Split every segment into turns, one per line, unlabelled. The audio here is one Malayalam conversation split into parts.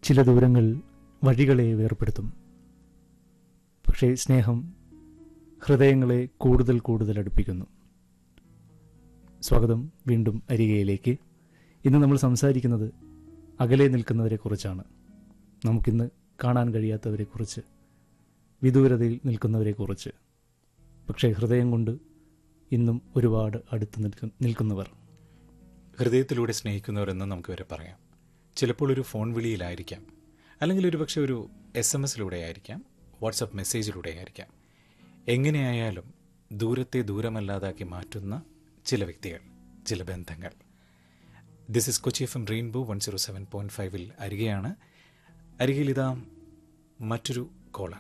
ചില ദൂരങ്ങൾ വഴികളെ വേർപ്പെടുത്തും പക്ഷേ സ്നേഹം ഹൃദയങ്ങളെ കൂടുതൽ കൂടുതൽ അടുപ്പിക്കുന്നു സ്വാഗതം വീണ്ടും അരികയിലേക്ക് ഇന്ന് നമ്മൾ സംസാരിക്കുന്നത് അകലെ നിൽക്കുന്നവരെക്കുറിച്ചാണ് നമുക്കിന്ന് കാണാൻ കഴിയാത്തവരെക്കുറിച്ച് വിദൂരതയിൽ നിൽക്കുന്നവരെക്കുറിച്ച് പക്ഷേ ഹൃദയം കൊണ്ട് ഇന്നും ഒരുപാട് അടുത്ത് നിൽക്കു നിൽക്കുന്നവർ
ഹൃദയത്തിലൂടെ സ്നേഹിക്കുന്നവരെന്ന് നമുക്ക് വരെ പറയാം ചിലപ്പോൾ ഒരു ഫോൺ വിളിയിലായിരിക്കാം അല്ലെങ്കിൽ ഒരു പക്ഷേ ഒരു എസ് എം എസിലൂടെ ആയിരിക്കാം വാട്സപ്പ് മെസ്സേജിലൂടെ ആയിരിക്കാം എങ്ങനെയായാലും ദൂരത്തെ ദൂരമല്ലാതാക്കി മാറ്റുന്ന ചില വ്യക്തികൾ ചില ബന്ധങ്ങൾ this is Kochi F M Rainbow one zero seven point ഫൈവിൽ അരികെയാണ് അരികിൽ ഇതാ മറ്റൊരു കോളർ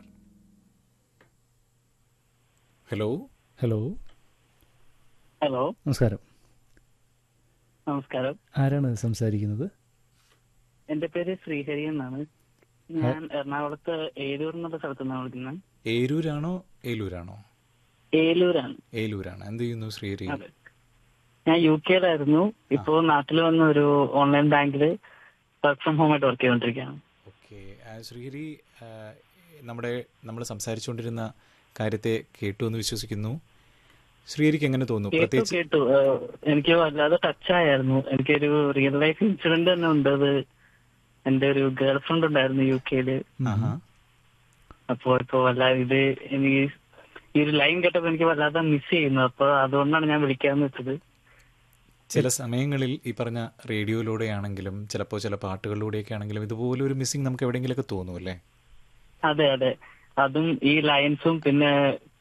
ഹലോ
ഹലോ
ഹലോ
നമസ്കാരം
നമസ്കാരം
ആരാണ് സംസാരിക്കുന്നത്
എന്റെ പേര് ശ്രീഹരി എന്നാണ് ഞാൻ എറണാകുളത്ത് ഏലൂർ എന്നുള്ള സ്ഥലത്ത് നിന്നാണ് വിളിക്കുന്നത്
ഏരൂരാണോ ഏലൂരാണോ
ഏലൂരാണ്
ഏലൂരാണ് എന്ത് ചെയ്യുന്നു ശ്രീഹരി
അതെ ഞാൻ യു കെയിലായിരുന്നു ഇപ്പോ നാട്ടിൽ വന്ന ഒരു ഓൺലൈൻ ബാങ്കില് വർക്ക് ഫ്രം ഹോം ആയിട്ട് വർക്ക് ചെയ്തോണ്ടിരിക്കുകയാണ്
ഓക്കെ ശ്രീഹരി ആ, നമ്മുടെ നമ്മൾ സംസാരിച്ചുകൊണ്ടിരുന്ന കാര്യത്തെ കേട്ടു എന്ന് വിശ്വസിക്കുന്നു ശ്രീഹരിക്ക് എങ്ങനെ തോന്നുന്നു
കേട്ടു
പ്രത്യേകിച്ച്
കേട്ടു ഏഹ്, എനിക്ക് വല്ലാതെ ടച്ച് ആയിരുന്നു എനിക്കൊരു റിയൽ ലൈഫ് ഇൻസിഡന്റ് തന്നെ ഉണ്ട് അത് എന്റെ ഒരു ഗേൾ ഫ്രണ്ട് ഉണ്ടായിരുന്നു യു കെയില്
ആഹാ.
അപ്പോ ഇപ്പൊ വല്ലാതെ ഇത് എനിക്ക് ഈ ഒരു ലൈൻ കേട്ടപ്പോ എനിക്ക് വല്ലാതെ മിസ് ചെയ്യുന്നു അപ്പൊ അതുകൊണ്ടാണ് ഞാൻ വിളിക്കാന്ന് വെച്ചത്
ചില സമയങ്ങളിൽ ഈ പറഞ്ഞ റേഡിയോയിലൂടെ ആണെങ്കിലും ചിലപ്പോൾ ചില പാട്ടുകളിലൂടെയൊക്കെ ആണെങ്കിലും ഇതുപോലെ ഒരു മിസ്സിങ് നമുക്ക് എവിടെയെങ്കിലുമൊക്കെ തോന്നും അല്ലേ
അതെ അതെ അതും ഈ ലൈൻസും പിന്നെ